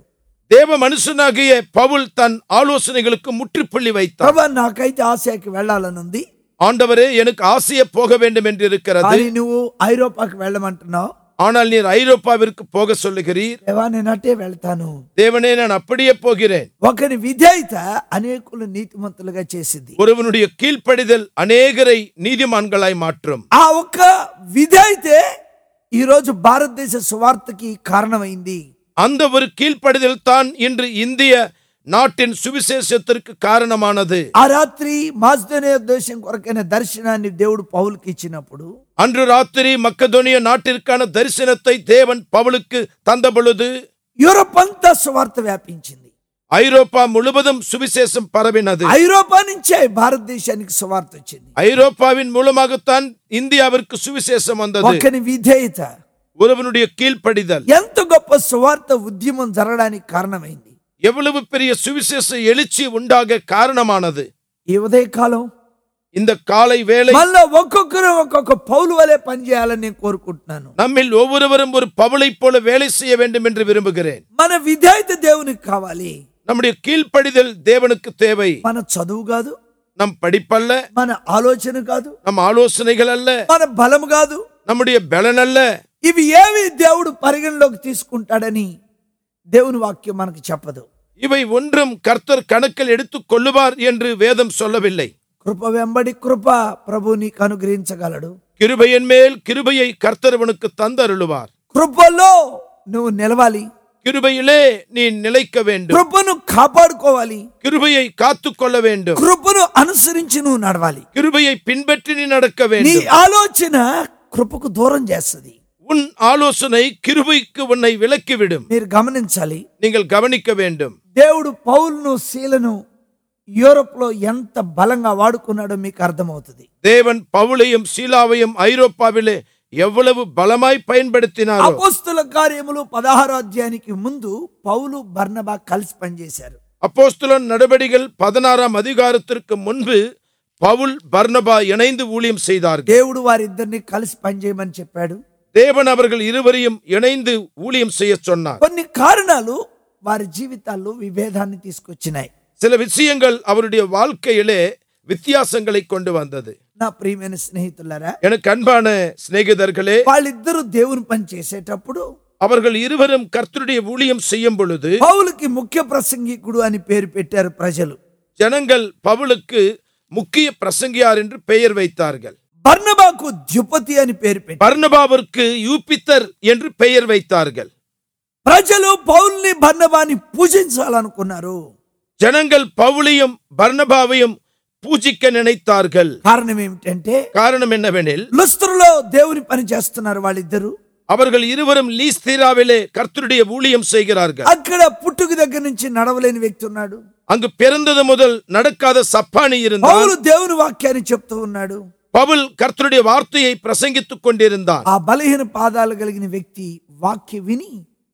தேவ மனுஷனாகிய பவுல் தன் ஆலோசனைகளுக்கு முற்றுப்புள்ளி வைத்தார் ప్రభా నాకైతే ఆసియాకి వెళ్ళాలని ఉంది ஆண்டவரே எனக்கு ஆசிய போக வேண்டும் என்று இருக்கிறது కానీ నువ్వు ఐరోపాకి వెళ్ళమంటున్నావు ஆனால் நீர் ஐரோப்பாவிற்கு போக சொல்லுகிறீர் దేవా నేను అట్టే వెళ్తాను தேவனே நான் அப்படியே போகிறேன் ఒకని విధేయత అనేకులు నీతిమంతులుగా చేసింది ஒருவனுடைய கீழ்ப்படிதல் அநேகரை நீதிமான்களாய் மாற்றும் ఆ ఒక్క విధేయతే ఈరోజు భారతదేశ సువార్తకి కారణమైంది அந்த ஒரு கீழ்ப்படிதல் தான் இன்று இந்திய நாட்டின் சுவிசேஷத்திற்கு காரணமானது ఆ రాత్రి మాస్దోనియ దేశం కొరకైన దర్శనాన్ని దేవుడు పౌలుకి ఇచ్చినప్పుడు அன்று ராத்திரி மக்கதோனிய நாட்டிற்கான தரிசனத்தை தேவன் பவுலுக்கு தந்த பொழுது యూరప్ అంతా సువార్త వ్యాపించింది ஐரோப்பா முழுவதும் சுவிசேஷம் பரவினது ఐరోపా నుంచే భారతదేశానికి సువార్త వచ్చింది ஐரோப்பாவின் மூலமாகத்தான் இந்தியாவிற்கு சுவிசேஷம் வந்தது ఒకని విధేయత ஒருவனுடைய கீழ்ப்படிதல் ఎంత గొప్ప సువార్త ఉద్యమం జరగడానికి కారణమైంది எவ்வளவு பெரிய சுவிசேஷ எழுச்சி உண்டாக காரணமானது ఈ ఉదయకాలం இந்த காலை வேளை మళ్ళా ఒక్కొక్కరు ఒక్కొక్క పౌలు వలె పనిచేయాలని నేను కోరుకుంటున్నాను நம்மில் ஒவ்வொருவரும் ஒரு பவுளைப் போல வேலை செய்ய வேண்டும் என்று விரும்புகிறேன் మన విధేయత దేవునికి కావాలి நம்முடைய கீழ்ப்படிதல் தேவனுக்கு தேவை మన చదువు కాదు நம் படிப்பல்ல మన ఆలోచన కాదు நம் ஆலோசனைகள் அல்ல మన బలం కాదు நம்முடைய பலன் அல்ல ఇవి ఏవి దేవుడు పరిగణలోకి తీసుకుంటాడని దేవుని వాక్యం మనకు చెప్పదు இவை ஒன்றும் கர்த்தர் கணக்கில் எடுத்துக் கொள்ளுவார் என்று வேதம் சொல்லவில்லை కృప వెంబడి కృప ప్రభు నీకు అనుగ్రహించగలడు கிருபையின் மேல் கிருபையை கர்த்தர் அவனுக்கு தந்தருளுவார் కృపలో నువ్వు నిలవాలి கிருபையிலே நீ நிலைக்க வேண்டும் కృపను కాపాడుకోవాలి கிருபையை காத்துக்கொள்ள வேண்டும் కృపను అనుసరించి నువ్వు నడవాలి கிருபையை பின்பற்றி நீ நடக்க నీ வேண்டும் ఆలోచన కృపకు దూరం చేస్తుంది உன் ஆலோசனை கிருபைக்கு உன்னை விலக்கிவிடும் మీరు గమనించాలి நீங்கள் கவனிக்க வேண்டும் దేవుడు పౌలును శీలను యూరోప్ లో ఎంత బలంగా వాడుకున్నాడో మీకు అర్థమవుతుంది தேவன் பவுலையும் சீலாவையும் ஐரோப்பாவிலே எவ்வளவு பலமாய் பயன்படுத்தினாரோ అపోస్తుల కార్యములు పదహారో అధ్యాయానికి ముందు పౌలు బర్నబా కలిసి పనిచేశారు அப்போஸ்தலன் நடபடிகள் பதினாறாம் அதிகாரத்திற்கு முன்பு பவுல் பர்னபா இணைந்து ஊழியம் செய்தார்கள் దేవుడు వారిద్దరిని కలిసి పనిచేయమని చెప్పాడు தேவன் அவர்கள் இருவரையும் இணைந்து ஊழியம் செய்ய சொன்னார் కొన్ని కారణాలు వారి జీవితాల్లో విభేదాన్ని తీసుకొచ్చినాయి சில விஷயங்கள் அவருடைய வாழ்க்கையிலே வித்தியாசங்களை கொண்டு வந்தது నా ప్రియమైన స్నేహితులారా எனக்கு அன்பான சிநேகிதர்களே వాళ్ళిద్దరూ దేవుని పని చేసేటప్పుడు அவர்கள் இருவரும் கர்த்தருடைய ஊழியம் செய்யும் பொழுது పౌలుకి ముఖ్య ప్రసంగికుడు అని పేరు పెట్టారు ప్రజలు ஜனங்கள் பவுலுக்கு முக்கிய பிரசங்கியார் என்று பெயர் வைத்தார்கள் బర్నబాకు ద్యుపతి అని పేరు పెట్టారు பர்னபாவிற்கு யூபித்தர் என்று பெயர் வைத்தார்கள் ప్రజలు పౌల్ని బర్నబాని పూజించాలనుకున్నారు ஜனங்கள் பவுலையும் பர்னபாவையும் பூஜிக்க நினைத்தார்கள் కారణం ఏమిటంటే காரணம் என்னவெனில் లుస్త్రలో దేవుని పని చేస్తున్నారు వాళ్ళిద్దరు அவர்கள் இருவரும் லீஸ்தீராவிலே கர்த்தருடைய ஊழியம் செய்கிறார்கள் అక్కడ పుట్టుక దగ్గర నుంచి నడవలేని వ్యక్తి ఉన్నాడు அங்கு பிறந்தது முதல் நடக்காத சப்பானி இருந்தான் పౌలు దేవుని వాక్యాన్ని చెప్తూ ఉన్నాడు பவுல் கர்த்தருடைய வார்த்தையை பிரசங்கித்துக் கொண்டிருந்தான் ఆ బలహీన పాదాలు కలిగిన వ్యక్తి వాక్య విని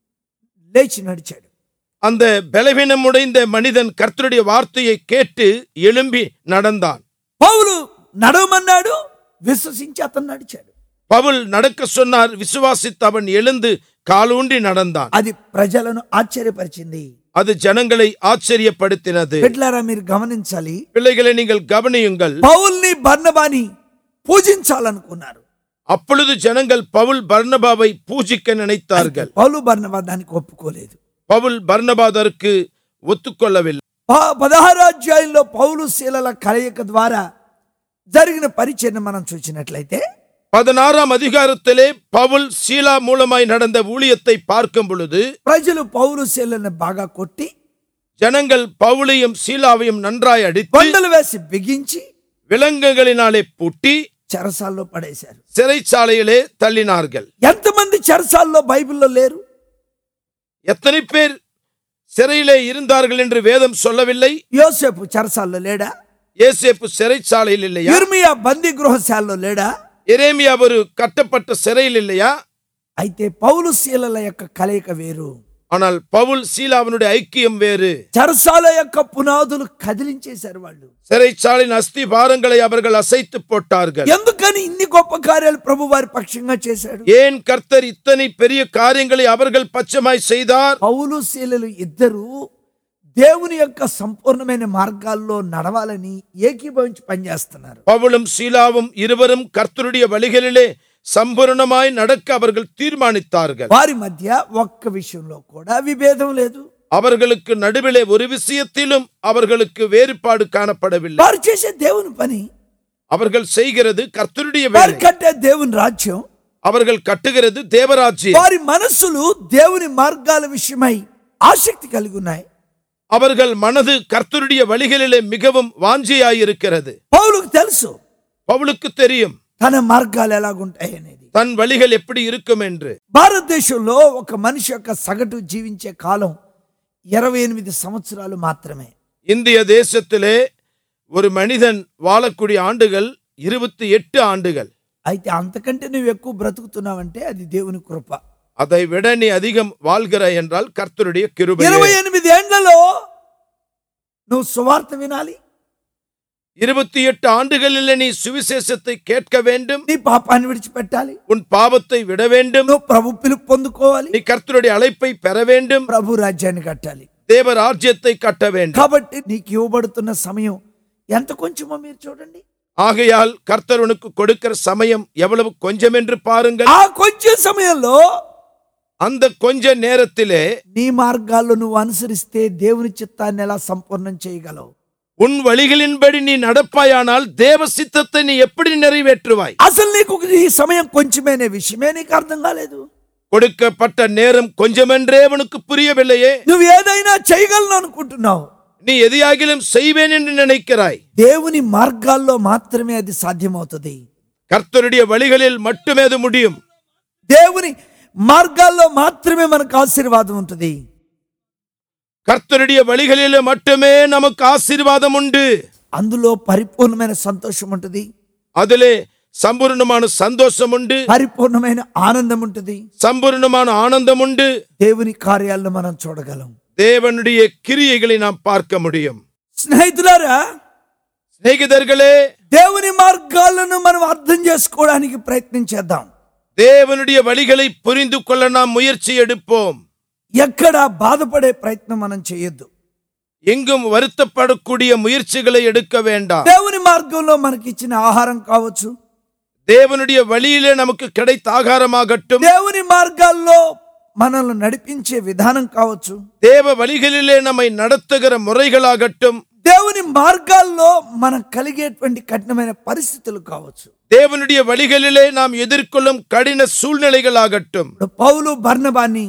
లేచి నడిచాడు அந்த பலவீனமுடைந்த மனிதன் கர்த்தருடைய வார்த்தையை கேட்டு எழும்பி நடந்தான் పౌలు నడవమన్నాడు విశ్వసించి అతను నడిచాడు பவுல் நடக்க சொன்னார் விசுவாசித்து அவன் எழுந்து காலூன்றி நடந்தான் అది ప్రజలను ఆశ్చర్యపరిచింది அது ஜனங்களை ஆச்சரியப்படுத்தினது బిడ్లారా మీరు గమనించాలి பிள்ளைகளை நீங்கள் கவனியுங்கள் పౌల్ని బర్నబాని పూజించాలనుకున్నారు அப்பொழுது ஜனங்கள் பவுல் பர்னபாவை பூஜிக்க நினைத்தார்கள் పౌలు బర్నబా దానికి ఒప్పుకోలేదు பவுல் பர்னபாதற்கு ஒத்துக்கொள்ளவில்லை ప- పదహారో అధ్యాయంలో పౌలు శీలల కలయిక ద్వారా జరిగిన పరిచయం మనం చూసినట్లయితే பதினாறாம் அதிகாரத்திலே பவுல் சீலா மூலமாய் நடந்த ஊழியத்தை பார்க்கும் பொழுது ప్రజలు పౌలు శీలను బాగా కొట్టి ஜனங்கள் பவுலையும் சீலாவையும் நன்றாய் அடித்து బండలు వేసి బిగించి விலங்குகளினாலே பூட்டி చెరసాల్లో పడేశారు சிறைச்சாலையிலே தள்ளினார்கள் ఎంతమంది చెరసాల్లో బైబిల్లో లేరు எத்தனை பேர் சிறையிலே இருந்தார்கள் என்று வேதம் சொல்லவில்லை యోసేపు చెరసాల్లో లేడా ஏசேப்பு சிறைச்சாலையில் இல்லையா ఇర్మియా బందీ గృహశాలలో లేడా எரேமியா ஒரு கட்டப்பட்ட சிறையில் இல்லையா అయితే పౌలు శీలల యొక్క కలయిక వేరు ஆனால் பவுல் சீலாவினுடைய ஐக்கியம் வேறு చెరసాల యొక్క పునాదులు కదిలించేశారు వాళ్ళు சிறைச்சாலின் அஸ்தி பாரங்களை அவர்கள் அசைத்து போட்டார்கள் ఎందుకని ఇన్ని గొప్ప కార్యాలు ప్రభు వారి పక్షంగా చేశాడు ஏன் கர்த்தர் இத்தனை பெரிய காரியங்களை அவர்கள் பட்சமாய் செய்தார் పౌలు శీలలు ఇద్దరు దేవుని యొక్క సంపూర్ణమైన మార్గాల్లో నడవాలని ఏకీభవించి పనిచేస్తున్నారు பவுலும் சீலாவும் இருவரும் கர்த்தருடைய வழிகளிலே சம்பூர்ணமாய் நடக்க அவர்கள் தீர்மானித்தார்கள் వారి మధ్య ఒక్క విషయంలో కూడా విభేదం లేదు அவர்களுக்கு நடுவிலே ஒரு விஷயத்திலும் அவர்களுக்கு வேறுபாடு காணப்படவில்லை వారు చేసే దేవుని పని அவர்கள் செய்கிறது கர்த்தருடைய వారు வேலை కట్టే దేవుని రాజ్యం அவர்கள் கட்டுகிறது தேவராஜ்யம் వారి మనస్సులు దేవుని మార్గాల విషయమై ఆసక్తి కలిగి ఉన్నాయి அவர்கள் மனது கர்த்தருடைய வழிகளிலே மிகவும் வாஞ்சியாயிருக்கிறது పౌలుకు తెలుసు பவுலுக்கு தெரியும் తన మార్గాలు ఎలాగుంటాయి అనేది தன் வழிகள் எப்படி இருக்கும் என்று భారతదేశంలో ఒక మనిషి యొక్క సగటు జీవించే కాలం ఇరవై ఎనిమిది సంవత్సరాలు మాత్రమే இந்திய தேசத்திலே ஒரு மனிதன் வாழக்கூடிய ஆண்டுகள் இருபத்தி எட்டு ஆண்டுகள் అయితే అంతకంటే నువ్వు ఎక్కువ బ్రతుకుతున్నావంటే అది దేవుని కృప அதை விட நீ அதிகம் வாழ்கிறாய் என்றால் கர்த்தருடைய கிருபை ఇరవై ఎనిమిది ఏండ్లలో నువ్వు సువార్త వినాలి இருபத்தி எட்டு ஆண்டுகளில் நீ சுவிசேஷத்தை கேட்க வேண்டும் నీ పాపాన్ని విడిచిపెట్టాలి உன் பாவத்தை விட வேண்டும் నువ్వు ప్రభు పిలుపు పొందుకోవాలి நீ கர்த்தருடைய அழைப்பை பெற வேண்டும் ప్రభు రాజ్యాన్ని కట్టాలి தேவ ராஜ்யத்தை கட்ட வேண்டும் కాబట్టి నీకు ఇవ్వబడుతున్న సమయం ఎంత కొంచెమో మీరు చూడండి ஆகையால் கர்த்தர் உனக்கு கொடுக்கிற சமயம் எவ்வளவு கொஞ்சம் என்று பாருங்கள் ఆ కొంచెం సమయంలో அந்த கொஞ்ச நேரத்திலே నీ మార్గాల్లో నువ్వు అనుసరిస్తే దేవుని చిత్తాన్ని ఎలా సంపూర్ణం చేయగలవు உன் வழிகளின்படி நீ நடப்பாயானால் தேவ சித்தத்தை நீ எப்படி நிறைவேற்றுவாய் అసలు నీకు ఈ సమయం కొంచెమేనే విషయమే నీకు అర్థం కాలేదు கொடுக்கப்பட்ட நேரம் கொஞ்சமென்றே உனக்கு புரியவில்லையே నువ్వు ఏదైనా చేయగలను అనుకుంటున్నావు நீ எதையாகிலும் செய்வேன் என்று நினைக்கிறாய் దేవుని మార్గాల్లో మాత్రమే అది సాధ్యమవుతుంది கர்த்தருடைய வழிகளில் மட்டுமே அது முடியும் దేవుని మార్గాల్లో మాత్రమే మనకు ఆశీర్వాదం ఉంటుంది கர்த்தருடைய வழிகளிலே மட்டுமே நமக்கு ஆசீர்வாதம் உண்டு అందులో పరిపూర్ణమైన సంతోషం ఉంటుంది அதிலே சம்பூர்ணமான சந்தோஷம் உண்டு పరిపూర్ణమైన ఆనందం ఉంటుంది சம்பூர்ணமான ஆனந்தம் உண்டு దేవుని కార్యాలను మనం చూడగలం தேவனுடைய கிரியைகளை நாம் பார்க்க முடியும் స్నేహితులారా சிநேகிதர்களே దేవుని మార్గాలను మనం అర్థం చేసుకోవడానికి ప్రయత్నం చేద్దాం தேவனுடைய வழிகளை புரிந்து கொள்ள நாம் முயற்சி எடுப்போம் ఎక్కడ బాధపడే ప్రయత్నం మనం చేయొద్దు எங்கும் வருத்தப்படக்கூடிய முயற்சிகளை எடுக்க வேண்டாம் దేవుని మార్గంలో మనకి ఇచ్చిన ఆహారం కావచ్చు தேவனுடைய வழியிலே நமக்கு கிடைத்த ஆகாரமாகட்டும் దేవుని మార్గాల్లో మనల్ని నడిపించే విధానం కావచ్చు தேவ வழிகளிலே நம்மை நடத்துகிற முறைகளாகட்டும் దేవుని మార్గాల్లో మనకు కలిగేటువంటి కఠినమైన పరిస్థితులు కావచ్చు தேவனுடைய வழிகளிலே நாம் எதிர்கொள்ளும் கடின சூழ்நிலைகளாகட்டும் ఇప్పుడు పౌలు బర్ణబాన్ని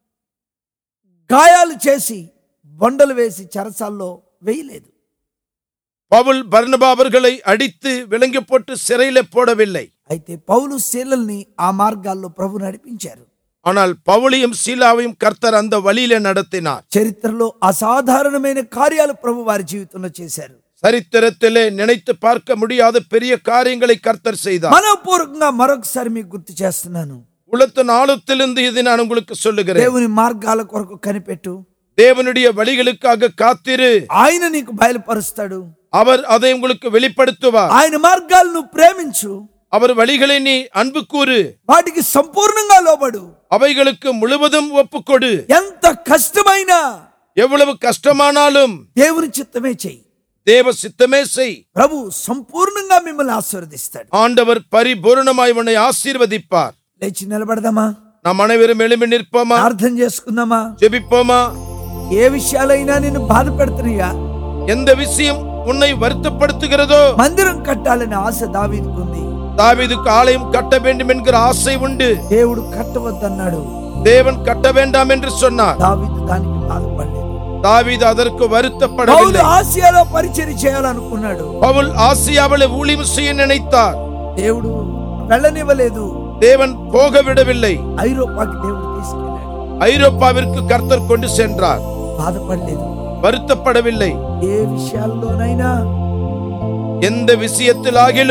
గాయాలు చేసి బొండలు వేసి చెరసాల్లో వేయలేదు பவுல் பர்னபா அவர்களை அடித்து விலங்கி போட்டு சிறையில போடவில்லை అయితే పౌలు శీలల్ని ఆ మార్గాల్లో ప్రభు నడిపించారు ஆனால் பவுலையும் சீலாவையும் கர்த்தர் அந்த வழியிலே நடத்தினார் చరిత్రలో అసాధారణమైన కార్యాలు ప్రభు వారి జీవితంలో చేశారు சரித்திரத்திலே நினைத்து பார்க்க முடியாத பெரிய காரியங்களை கர்த்தர் செய்தார் మనపూర్వకంగా మరొకసారి మీకు గుర్తు చేస్తున్నాను உளத்தின் ஆழத்திலிருந்து இது நான் உங்களுக்கு சொல்லுகிறேன் దేవుని మార్గాల కొరకు కనిపెట్టు தேவனுடைய வழிகளுக்காக காத்திரு ఆయన నీకు బయలుపరుస్తాడు அவர் அதை உங்களுக்கு வெளிப்படுத்துவார் ఆయన మార్గాలు నువ్వు ప్రేమించు அவர் வழிகளை நீ அன்பு கூறு వాటికి సంపూర్ణంగా లోబడు அவைகளுக்கு முழுவதும் ஒப்புக்கொடு ఎంత కష్టమైనా எவ்வளவு கஷ்டமானாலும் దేవుని చిత్తమే చెయ్యి தேவ சித்தமே செய் ప్రభు సంపూర్ణంగా మిమ్మల్ని ఆశీర్వదిస్తాడు ஆண்டவர் பரிபூரணமாய் உன்னை ஆசீர்வதிப்பார் లేచి నిలబడదామా நாம் அனைவரும் எழும்பி நிற்போமா ప్రార్థన చేసుకుందామా ஜெபிப்போமா ఏ విషయాలైనా నిన్ను బాధ పెడుతున్నాయా எந்த விஷயம் உன்னை வருத்தப்படுத்துகிறதோ మందిరం కట్టాలని ఆశ దావీదుకుంది தாவீதுக்கு ஆலயம் கட்ட வேண்டும் என்கிற ஆசை உண்டு దేవుడు కట్టవద్దన్నాడు தேவன் கட்ட வேண்டாம் என்று சொன்னார் దావీదు దానికి బాధపడలేదు தாவீது அதற்கு పౌలు வருத்தப்படவில்லை ఆసియాలో పరిచయం చేయాలనుకున్నాడు பவுல் ஆசியாவிலே ஊழியம் செய்ய நினைத்தார் దేవుడు వెళ్ళనివ్వలేదు தேவன் போக விடவில்லை ఐరోపాకి దేవుడు తీసుకెళ్ళాడు ஐரோப்பாவிற்கு கர்த்தர் கொண்டு சென்றார் బాధపడలేదు வருத்தப்படவில்லை ఏ విషయాల్లోనైనా எந்த விஷயத்திலாகிலும்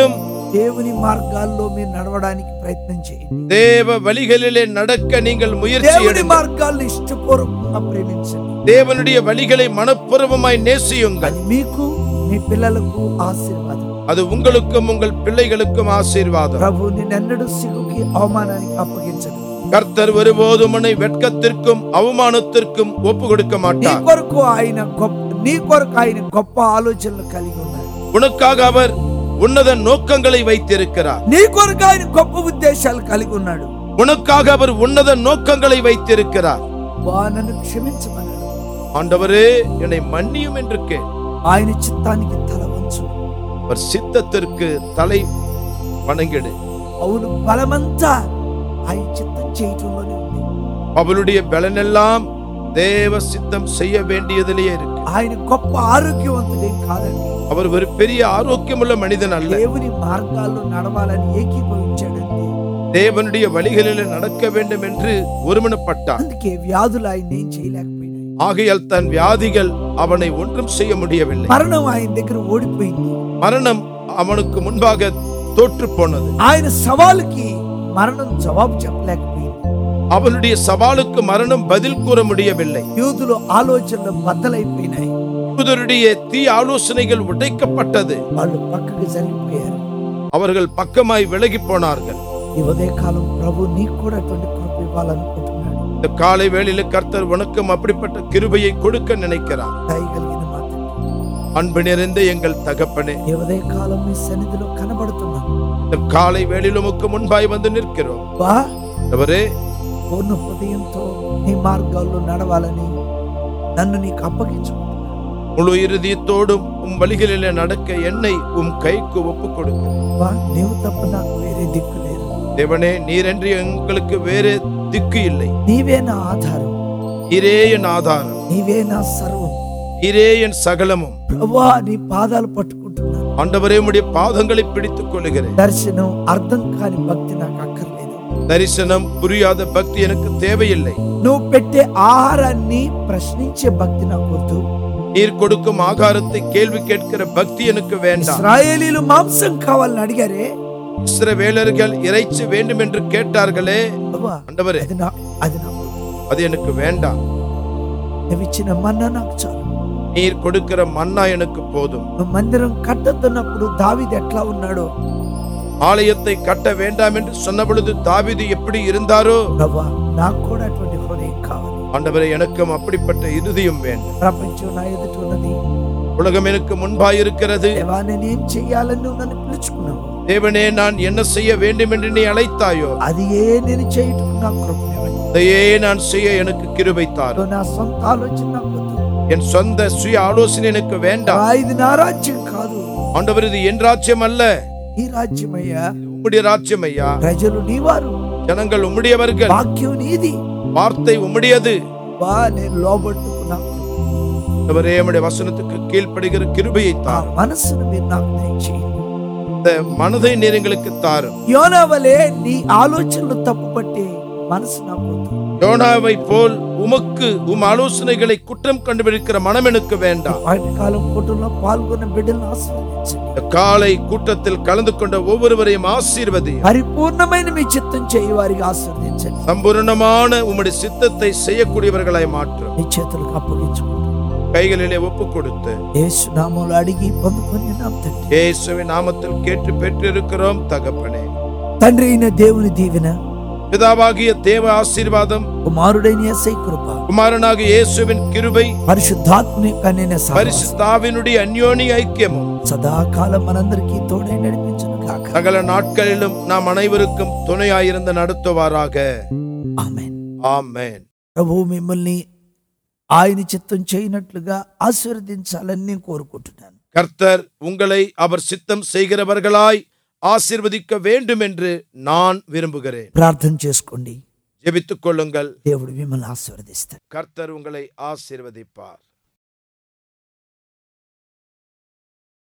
దేవుని మార్గాల్లో మీరు నడవడానికి ప్రయత్నం చేయండి தேவ வழிகளிலே நடக்க நீங்கள் முயற்சி దేవుని எடுங்கள் మార్గాలను ఇష్టపూర్వకంగా ప్రేమించండి தேவனுடைய வழிகளை மனப்பூர்வமாய் நேசியுங்கள் అది మీకు మీ పిల్లలకు ఆశీర్వాదం அது உங்களுக்கும் உங்கள் பிள்ளைகளுக்கும் ஆசீர்வாதம் ప్రభు నిన్నెన్నడూ సిగ్గుకి అవమానానికి అప్పగించడు கர்த்தர் ஒருபோதும் உன்னை வெட்கத்திற்கும் அவமானத்திற்கும் ஒப்பு கொடுக்க నీ மாட்டார் కొరకు ఆయన గొప్ప నీ కొరకు ఆయన గొప్ప ఆలోచనలు కలిగి ఉన్నాడు உனக்காக அவர் உன்னத நோக்கங்களை வைத்திருக்கிறார் నీ కొరకు ఆయన గొప్ప ఉద్దేశాలు కలిగి ఉన్నాడు உனக்காக அவர் உன்னத நோக்கங்களை வைத்திருக்கிறார் వా నన్ను క్షమించమన్నాడు ஆண்டவரே என்னை மன்னியும் என்று கேள் ఆయన చిత్తానికి తల వంచు அவர் சித்தத்திற்கு தலை வணங்கிடு అవును బలమంతా ఆయన చిత్తం చేయటంలోనే ఉంది அவளுடைய பலனெல்லாம் தேவ சித்தம் செய்ய வேண்டியதிலேயே இருக்கு ఆయన గొప్ప ఆరోగ్యవంతుడేం కాదండి அவர் ஒரு பெரிய ஆரோக்கியமுள்ள மனிதன் அல்ல దేవుని మార్గాల్లో నడవాలని ఏకీభవించాడండి தேவனுடைய வழிகளில் நடக்க வேண்டும் என்று ஒருமனப்பட்டான் అందుకే వ్యాధులు ఆయన ఏం చేయలేకపోయినాయి ஆகையால் தன் வியாதிகள் அவனை ஒன்றும் செய்ய முடியவில்லை మరణం ఆయన దగ్గర ఓడిపోయింది மரணம் அவனுக்கு முன்பாக தோற்று போனது ఆయన సవాలుకి మరణం జవాబు చెప్పలేకపోయింది அவனுடைய சவாலுக்கு மரணம் பதில் கூற முடியவில்லை యూదులు ఆలోచనలు బద్దలైపోయినాయి யூதருடைய தீ ஆலோசனைகள் உடைக்கப்பட்டது వాళ్ళు పక్కకు జరిగిపోయారు அவர்கள் பக்கமாய் விலகி போனார்கள் ఈ ఉదయ కాలం ప్రభు నీకు కూడా అటువంటి కృప ఇవ్వాలనుకుంటున్నాడు இந்த காலை வேளையில கர்த்தர் உனக்கும் அப்படிப்பட்ட கிருபையை கொடுக்க நினைக்கிறார் దయగలిగిన మాట அன்பு நிறைந்த எங்கள் தகப்பனே ఈ ఉదయ కాలం మీ సన్నిధిలో కనబడుతున్నాను இந்த காலை வேளையில் உமக்கு முன்பாய் வந்து நிற்கிறோம் బా அவரே పూర్ణ హృదయంతో నీ మార్గాల్లో నడవాలని నన్ను నీకు అప్పగించుకుంటున్నాను முழு இறுதியத்தோடும் உம் வழிகளிலே நடக்க என்னை உம் கைக்கு ஒப்புக் கொடுக்கிறேன் బా నీవు తప్ప నాకు వేరే దిక్కు లేదు தேவனே நீரென்று எங்களுக்கு வேறு திக்கு இல்லை నీవే నా ఆధారం நீரே என் ஆதாரம் నీవే నా సర్వం நீரே என் சகலமும் ప్రభా నీ పాదాలు పట్టుకుంటున్నాను ஆண்டவரே உம்முடைய பாதங்களை பிடித்துக் கொள்கிறேன் దర్శనం అర్థం కాని భక్తి నాకు అక్కర్లేదు தரிசனம் புரியாத பக்தி எனக்கு தேவையில்லை నువ్వు పెట్టే ఆహారాన్ని ప్రశ్నించే భక్తి నాకు వద్దు நீர் கொடுக்கும் ஆகாரத்தை கேள்வி கேட்கிற பக்தி எனக்கு வேண்டாம் ఇస్రాయేలీలు మాంసం కావాలని అడిగారే இஸ்ரவேலர்கள் இறைச்சி வேண்டும் என்று கேட்டார்களே ప్రభా ஆண்டவரே అది నా అది నాకు వద్దు. அது எனக்கு வேண்டாம் నువ్వు ఇచ్చిన మన్నా నాకు చాలు நீர் கொடுக்கிற மன்னா எனக்கு போதும் నువ్వు మందిరం కట్టతున్నప్పుడు దావీదు ఎట్లా ఉన్నాడో ஆலயத்தை கட்ட வேண்டாம் என்று சொன்ன பொழுது தாவீது எப்படி இருந்தாரோ ప్రభా నాకు కూడా అటువంటి హృదయం కావాలి ஆண்டவரே எனக்கும் அப்படிப்பட்ட இறுதியும் வேண்டும் ప్రపంచం నా ఎదుట ఉన్నది உலகம் எனக்கு முன்பாய் இருக்கிறது దేవా నేనేం చెయ్యాలని నువ్వు నన్ను పిలుచుకున్నావు தேவனே நான் என்ன செய்ய வேண்டும் என்று நீ அழைத்தாயோ అది ఏ నేను చేయటం నా కృపణివ్వండి அதையே நான் செய்ய எனக்கு கிருபை தாரும் నా సొంత ఆలోచన నాకు వద్దు என் சொந்த சுய ஆலோசனை எனக்கு வேண்டாம் ఆ, ఇది నా రాజ్యం కాదు ஆண்டவர் இது என் ராஜ்யம் அல்ல ఈ రాజ్యమయ్యా உம்முடைய ராஜ்யம் ஐயா ప్రజలు నీవారు ஜனங்கள் உம்முடையவர்கள் వాక్యం నీది வார்த்தை உம்முடையது బా నేను లోబట్టుకున్నా ஆண்டவரே உம்முடைய வசனத்துக்கு கீழ்ப்படுகிற கிருபையை ఆ தாரும் మనసును మీరు నాకు దయచేయండి இந்த மனதை நீர் எங்களுக்கு தாரும் యోనవలే నీ ఆలోచనలు తప్పుపట్టే మనసు నాకు వద్దు யோனாவை போல் உமக்கு உம் ஆலோசனைகளை குற்றம் கண்டுபிடிக்கிற மனம் எனக்கு வேண்டாம் వాటి కాలం కూటంలో పాల్గొన్న బిడ్డలను ఆశీర్వదించండి இந்த காலை கூட்டத்தில் கலந்து கொண்ட ஒவ்வொருவரையும் ஆசீர்வதி పరిపూర్ణమైన మీ చిత్తం చేయి వారికి ఆశీర్వదించండి சம்பூர்ணமான உம்முடைய சித்தத்தை செய்யக்கூடியவர்களாய் மாற்றும் మీ చేతులకు అప్పగించుకుంటాం கைகளிலே ஒப்பு கொடுத்து యేసు నామంలో అడిగి పొందుకొని నా తండ్రి இயேசுவின் நாமத்தில் கேட்டு பெற்றிருக்கிறோம் தகப்பனே తండ్రి అయిన దేవుని దీవెన பிதாவாகிய தேவ ஆசீர்வாதம் కుమారుడైన యేసై కృప குமாரனாக இயேசுவின் கிருபை పరిశుద్ధాత్మ కనిన பரிசுத்தாவினுடைய அந்யோனி ஐக்கியமும் సదాకాలం మనందరికీ తోడై నడిపించును కాక சகல நாட்களிலும் நாம் அனைவருக்கும் துணையாயிருந்து நடத்துவாராக ఆమేన్ ஆமென் ప్రభు మిమ్మల్ని ఆయన చిత్తం చేయనట్లుగా ఆశీర్వదించాలని నేను కోరుకుంటున్నాను கர்த்தர் உங்களை அவர் சித்தம் செய்கிறவர்களாய் ஆசீர்வதிக்க வேண்டும் என்று நான் விரும்புகிறேன் ప్రార్థన చేసుకోండి ஜெபித்துக் கொள்ளுங்கள் దేవుడు మిమ్మల్ని ఆశీర్వదిస్తాడు கர்த்தர் உங்களை ஆசீர்வதிப்பார்